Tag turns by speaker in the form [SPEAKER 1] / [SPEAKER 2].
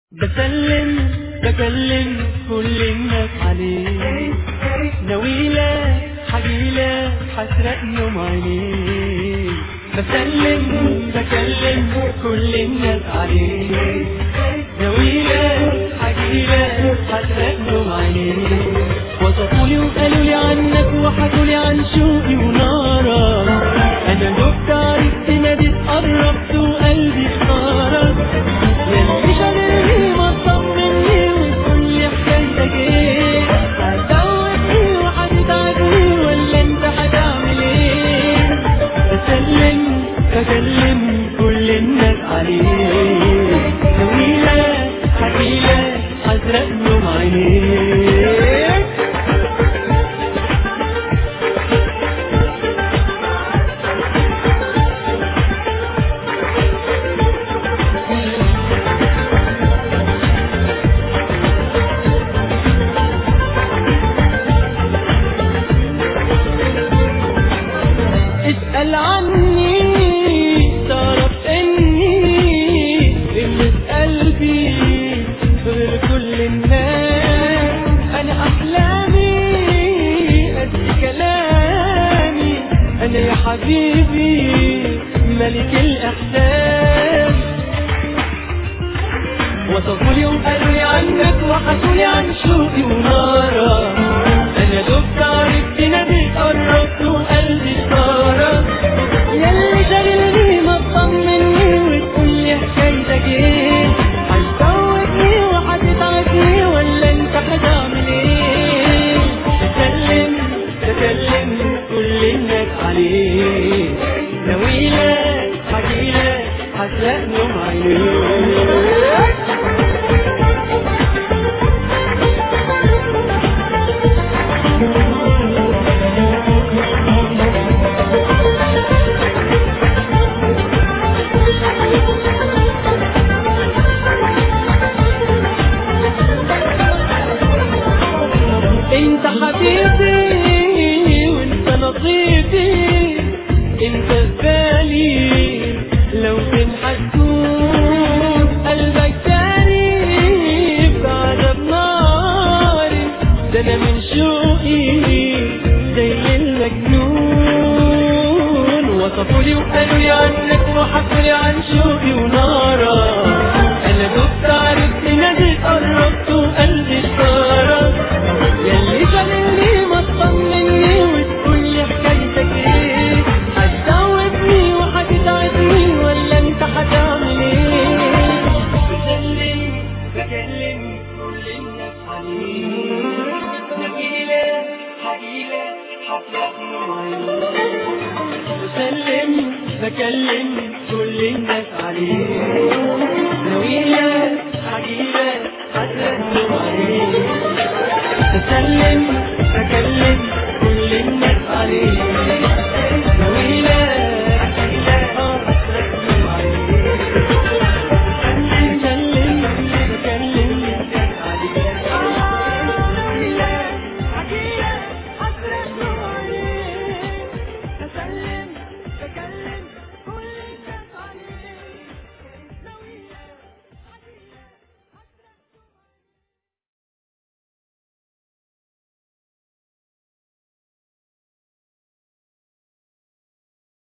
[SPEAKER 1] بسلم بكلم كل الناس عليه نويلة حجيلة حسرق يوم عينيه بسلم بكلم كل الناس عليه نويلة حجيلة حسرق يوم عينيه وصفولي وقالوا لي عنك وحكوا لي عن شوقي ونارك انا دكت عرفت ناديت قربت وقلبي اختارك يلي شاغلني ما تطمني وتقول لي حكايتك ايه هتزودني وهتتعبني ولا انت هتعمل ايه بسلم بكلم كل الناس عليه طويلة حكيلة حزرق نوم عينيه اسأل عني تعرف اني اللي في قلبي غير كل الناس انا احلامي قد كلامي انا يا حبيبي ملك الاحساس وصفوا لي وقالوا لي عنك وحكوا لي عن شوقي ونارك انا دبت عرفت ناديت قربت وقلبي صارك ياللي شاغلني ما تطمني وتقول لي حكايتك ايه هتزودني وهتتعبني ولا انت هتعمل ايه تكلم تكلم كل الناس عليه نويلة حكيلة هتلاقي نوم عينيه انت حبيبي وانت نصيبي انت في بالي لو تنحكون قلبك تاني بعد ناري ده انا من شوقي زي المجنون وصفوا لي وقالوا لي عنك وحكوا لي عن شوقي ونارك انا دبت عرفت ناديت قربت وقلبي اشترك ياللي شاغلني ما تطمني وتقول لي حكايتك ايه هتزودني وهتتعبني ولا انت هتعمل ايه بسلم بكلم كل الناس عليه نبيلة حبيلة حفلتني بسلم بكلم كل الناس عليه نويلة حبيبة حسرت عليه بسلم بكلم